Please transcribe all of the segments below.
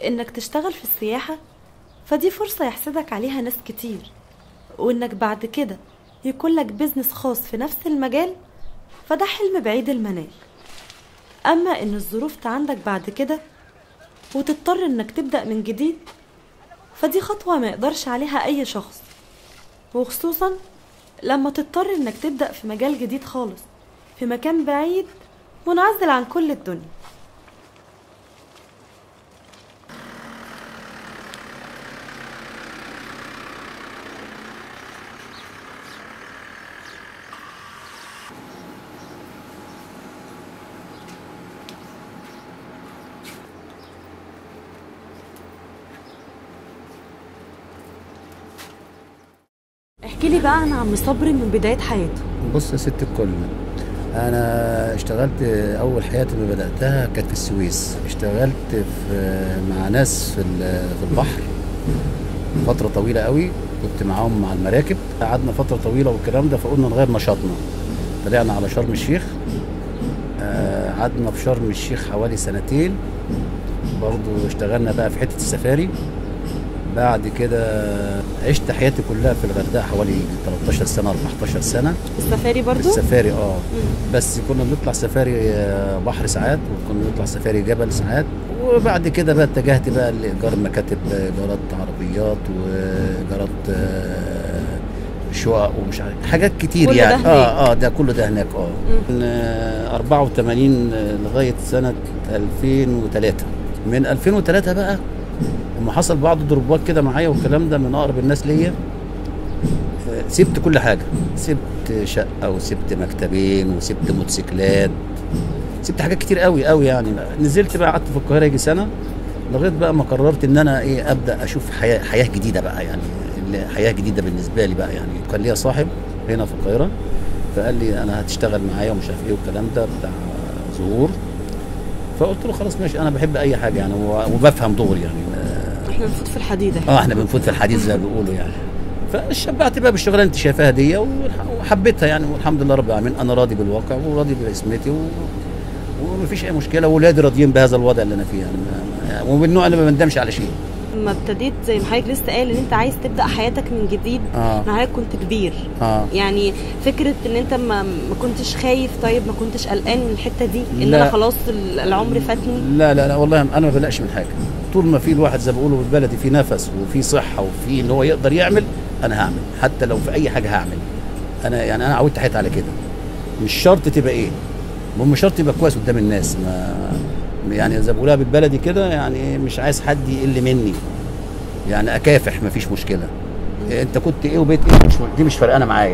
إنك تشتغل في السياحة فدي فرصة يحسدك عليها ناس كتير وإنك بعد كده يكون لك بيزنس خاص في نفس المجال فده حلم بعيد المنال أما إن الظروف تعندك بعد كده وتضطر إنك تبدأ من جديد فدي خطوة ما يقدرش عليها أي شخص وخصوصا لما تضطر إنك تبدأ في مجال جديد خالص في مكان بعيد منعزل عن كل الدنيا احكي لي بقى عن عم صبري من بداية حياته بص يا ست الكل انا اشتغلت اول حياتي اللي بداتها كانت في السويس اشتغلت في مع ناس في ال- في البحر فتره طويله قوي كنت معاهم مع المراكب قعدنا فتره طويله والكلام ده فقلنا نغير نشاطنا طلعنا على شرم الشيخ آه، قعدنا في شرم الشيخ حوالي سنتين برضو اشتغلنا بقى في حته السفاري بعد كده عشت حياتي كلها في الغردقه حوالي 13 سنه 14 سنه السفاري برضو السفاري اه بس كنا بنطلع سفاري آه، بحر ساعات وكنا بنطلع سفاري جبل ساعات وبعد كده بقى اتجهت بقى لايجار مكاتب آه، ايجارات عربيات وايجارات آه، شقق ومش عارف حاجات كتير كل ده يعني هناك. اه اه ده كله ده هناك اه من آه، 84 لغايه سنه 2003 من 2003 بقى لما حصل بعض الضربات كده معايا والكلام ده من اقرب الناس ليا سبت كل حاجه سبت شقه وسبت مكتبين وسبت موتوسيكلات سبت حاجات كتير قوي قوي يعني نزلت بقى قعدت في القاهره يجي سنه لغايه بقى ما قررت ان انا ايه ابدا اشوف حياه حياه جديده بقى يعني اللي- حياه جديده بالنسبه لي بقى يعني كان ليا صاحب هنا في القاهره فقال لي انا هتشتغل معايا ومش عارف ايه والكلام ده بتاع ظهور فقلت له خلاص ماشي انا بحب اي حاجه يعني و- وبفهم دغري يعني احنا نفوت في الحديد اه احنا بنفوت في الحديث زي ما بيقولوا يعني فشبعت بقى بالشغلانه انت شايفاها دي والح- وحبيتها يعني والحمد لله رب العالمين انا راضي بالواقع وراضي باسمتي و... ومفيش اي مشكله واولادي راضيين بهذا الوضع اللي انا فيه يعني ما... ما- ومن النوع اللي ما بندمش على شيء لما ابتديت زي ما حضرتك لسه قال ان انت عايز تبدا حياتك من جديد اه انا حضرتك كنت كبير اه يعني فكره ان انت ما ما كنتش خايف طيب ما كنتش قلقان من الحته دي ان لا. انا خلاص ال- العمر فاتني لا لا لا والله انا ما بقلقش من حاجه طول ما في الواحد زي ما بيقولوا بالبلدي في نفس وفي صحه وفي ان هو يقدر يعمل انا هعمل حتى لو في اي حاجه هعمل انا يعني انا عودت حياتي على كده مش شرط تبقى ايه المهم شرط يبقى كويس قدام الناس ما يعني زي ما بقولها بالبلدي كده يعني مش عايز حد يقل مني يعني اكافح مفيش مشكله انت كنت ايه وبقيت ايه مش دي مش فارقانه معايا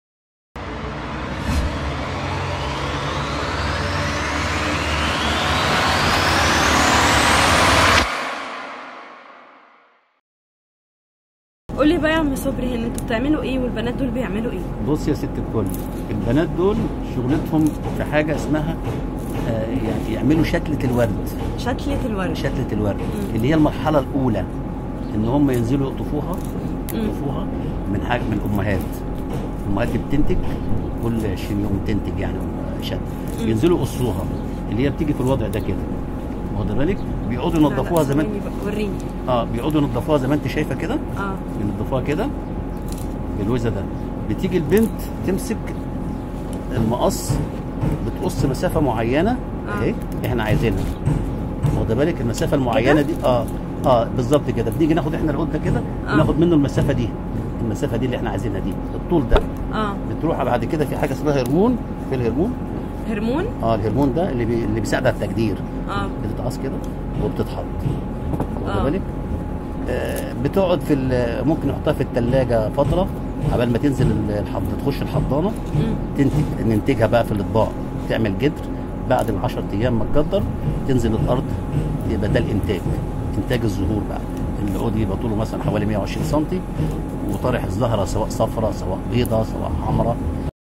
قول لي بقى يا عم صبري هنا انتوا بتعملوا ايه والبنات دول بيعملوا ايه بص يا ست الكل البنات دول شغلتهم في حاجه اسمها آه يعني يعملوا شتله الورد شتله الورد شتله الورد مم. اللي هي المرحله الاولى ان هم ينزلوا يقطفوها مم. يقطفوها من حاجه من الامهات الامهات دي بتنتج كل 20 يوم تنتج يعني شت مم. ينزلوا يقصوها اللي هي بتيجي في الوضع ده كده واخد بالك بيقعدوا لا، لا، ينضفوها زي ما ثواني انت بقى، وريني اه بيقعدوا ينضفوها زي ما انت شايفه كده اه بينضفوها كده بالوزه ده بتيجي البنت تمسك المقص بتقص مسافه معينه آه. اهي احنا عايزينها واخده بالك المسافه المعينه دي اه اه بالظبط كده بنيجي ناخد احنا العود ده كده آه. ناخد منه المسافه دي المسافه دي اللي احنا عايزينها دي الطول ده اه بتروح بعد كده في حاجه اسمها هرمون في الهرمون هرمون اه الهرمون ده اللي بي... اللي بيساعد على التجدير اه بتتقص كده وبتتحط واخده آه. بالك آه، بتقعد في ال- ممكن نحطها في الثلاجه فتره قبل ما تنزل الحض تخش الحضانه مم. تنتج ننتجها بقى في الاطباق تعمل جدر بعد ال 10 ايام ما تجدر تنزل الارض يبقى ده الانتاج انتاج الزهور بقى العود يبقى طوله مثلا حوالي 120 سم وطارح الزهره سواء صفراء سواء بيضاء سواء حمراء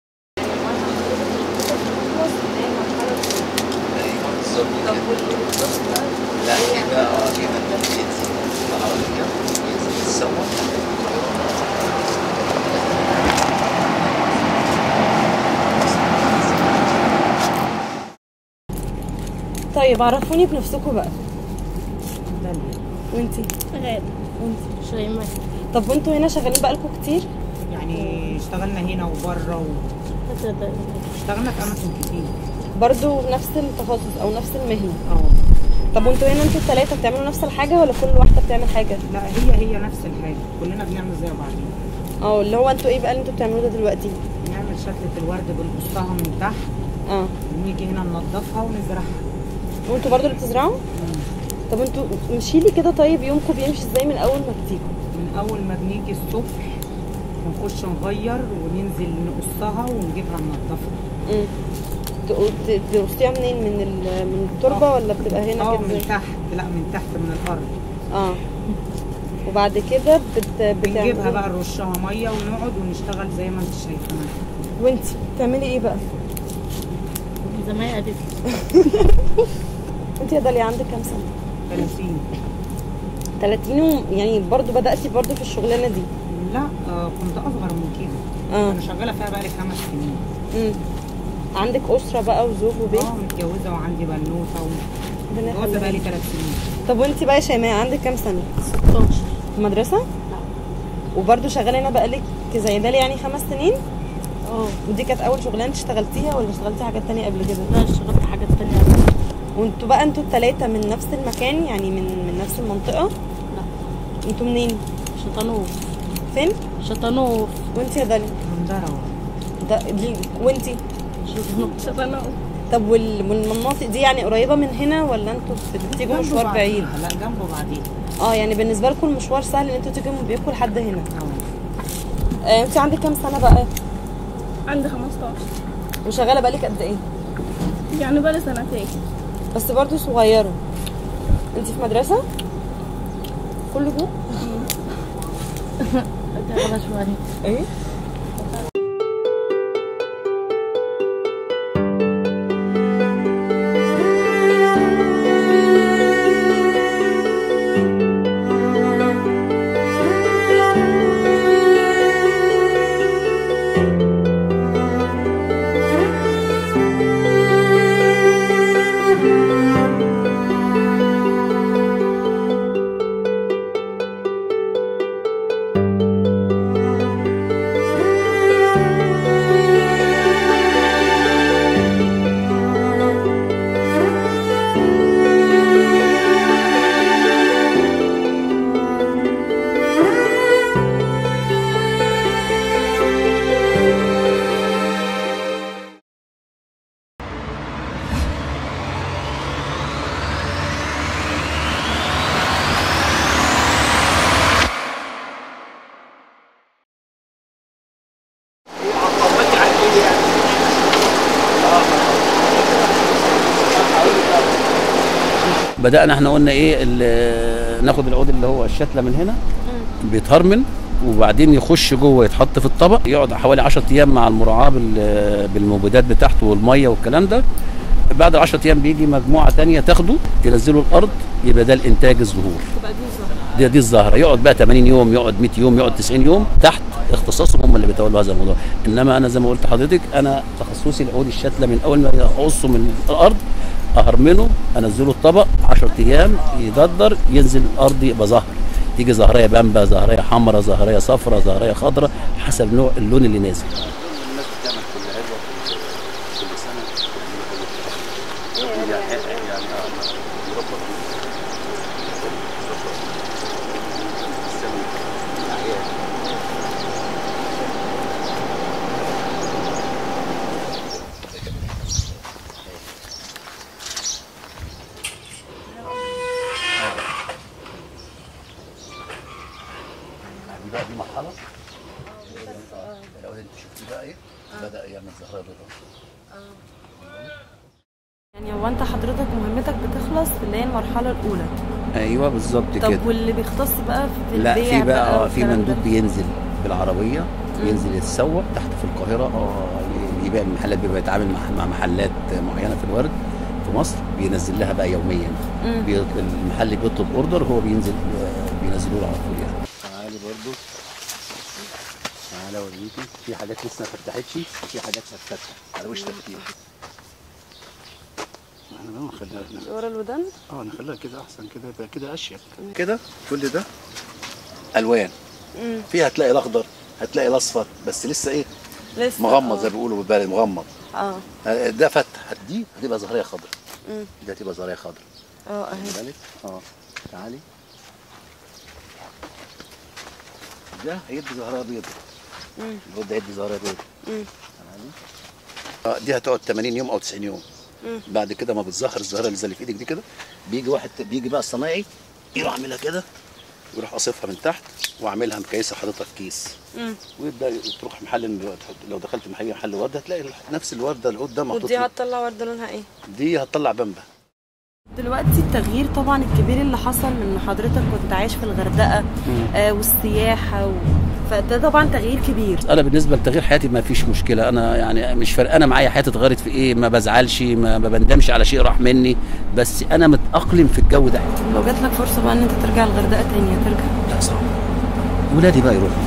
لا كده اه كده انت بتنزل العربية ينزل يتصور طيب عرفوني بنفسكم بقى وانتي غاد وانتي شيماء طب وانتوا هنا شغالين بقالكم كتير يعني اشتغلنا هنا وبره واشتغلنا في اماكن كتير برضو نفس التخصص او نفس المهنه اه طب وانتوا هنا انتوا الثلاثه بتعملوا نفس الحاجه ولا كل واحده بتعمل حاجه لا هي هي نفس الحاجه كلنا بنعمل زي بعضين اه اللي هو انتوا ايه بقى اللي انتوا بتعملوه ده دلوقتي بنعمل شتلة الورد بنقصها من تحت اه ونيجي هنا ننضفها ونزرعها وانتوا برضو اللي بتزرعوا طب انتوا مشيلي كده طيب يومكم بيمشي ازاي من اول ما بتيجوا من اول ما بنيجي الصبح ونخش نغير وننزل نقصها ونجيبها ننضفها امم تقو- ت- تقصيها منين من ال- من التربه اه. ولا بتبقى هنا اه كده من زي- تحت لا من تحت من الارض اه وبعد كده بت... بنجيبها بتعملي بقى نرشها ميه ونقعد ونشتغل زي ما انت شايفه معايا. وانتي بتعملي ايه بقى زمان قالت انتي يا داليا عندك كام سنه 30 30 و... يعني برضو بداتي برضو في الشغلانه دي لا آه كنت اصغر من كده اه انا شغاله فيها بقالي خمس سنين امم عندك اسره بقى وزوج وبيت اه متجوزه وعندي بنوته ربنا ومتجوزه يخليك. بقالي ثلاث سنين طب وانتي بقى يا شيماء عندك كام سنه 16 في مدرسه وبرضو شغاله هنا بقالك زي داليا يعني خمس سنين اه ودي كانت اول شغلانه اشتغلتيها ولا اشتغلتي حاجات تانية قبل كده لا اشتغلت حاجات تانية وانتوا بقى انتوا التلاتة من نفس المكان يعني من من نفس المنطقه لا انتوا منين شطانوف فين شطانوف وانتي يا داليا من دروه ده دي وانتي شطانوف شطانوف طب وال- والمناطق دي يعني قريبه من هنا ولا انتوا بتيجوا جنب مشوار بعضيها. بعيد لا جنبه بعدين اه يعني بالنسبه لكم المشوار سهل ان انتوا تيجوا من بيتكم لحد هنا اه آه انت عندك كام سنه بقى عندي 15 وشغاله بقالك قد ايه يعني بقالي سنتين بس برضو صغيره انت في مدرسه كل ده غلا شوية ايه بدانا احنا قلنا ايه ال- ناخد العود اللي هو الشتله من هنا بيتهرمن وبعدين يخش جوه يتحط في الطبق يقعد حوالي 10 ايام مع المراعاه بال- بالمبيدات بتاعته والميه والكلام ده بعد ال 10 ايام بيجي مجموعه تانية تاخده تنزله الارض يبقى ده الانتاج الزهور دي دي الزهره يقعد بقى 80 يوم يقعد 100 يوم يقعد 90 يوم تحت اختصاصهم هم اللي بيتولوا هذا الموضوع انما انا زي ما قلت لحضرتك انا تخصصي العود الشتله من اول ما اقصه من الارض اهرمنه انزله الطبق 10 ايام يددر ينزل الارض يبقى زهر تيجي زهريه بامبا زهريه حمراء زهريه صفراء زهريه خضراء حسب نوع اللون اللي نازل الناس بتعمل كل عدوى كل سنه يعني دي بقى دي مرحله لو انت شفتي بقى ايه بدا يعمل زهره بيضاء يعني هو انت حضرتك مهمتك بتخلص في اللي هي المرحله الاولى ايوه بالظبط كده طب واللي بيختص بقى في لا البيع في بقى اه في والكلام ده؟ مندوب بينزل بالعربيه ينزل يتسوق تحت في القاهره اه يبيع المحلات بيبقى يتعامل مع مع محلات معينه في الورد في مصر بينزل لها بقى يوميا مم. بيط- المحل بيطلب اوردر هو بينزل آه، بينزلوه له على طول يعني تعالي برضو تعالى اوريكي في حاجات لسه ما فتحتش في حاجات هتفتح على وش تفتيح احنا بقى نخليها ورا الودان اه نخليها كده احسن كده يبقى كده اشيك كده كل ده الوان مم. فيها هتلاقي الاخضر هتلاقي الاصفر بس لسه ايه لسه مغمض آه. زي ما بيقولوا بالبلد مغمض اه آه، ده فتح دي هتبقى زهريه خضراء مم. دي هتبقى زهريه خضراء اه اهي خلي بالك اه تعالي ده هيدي زهريه بيض مم. الواد ده هيدي زهريه بيض مم. تعالي اه دي هتقعد 80 يوم او 90 يوم مم. بعد كده ما بتظهر الزهره اللي زي اللي في ايدك دي كده بيجي واحد بيجي بقى الصنايعي يروح عاملها كده ويروح قاصفها من تحت واعملها مكيسه حاططها في كيس مم. ويبدا تروح محل لو دخلت محل محل ورده هتلاقي نفس الورده اللي قدام محطوط ودي هتطلع ورده لونها ايه دي هتطلع بامبا دلوقتي التغيير طبعا الكبير اللي حصل من إن حضرتك كنت عايش في الغردقه آه والسياحه و... فده طبعا تغيير كبير انا بالنسبه لتغيير حياتي ما فيش مشكله انا يعني مش فارقانه معايا حياتي اتغيرت في ايه ما بزعلش ما, ما بندمش على شيء راح مني بس انا متاقلم في الجو ده لو جات لك فرصه بقى ان انت ترجع الغردقه تاني هترجع لا صعب ولادي بقى يروحوا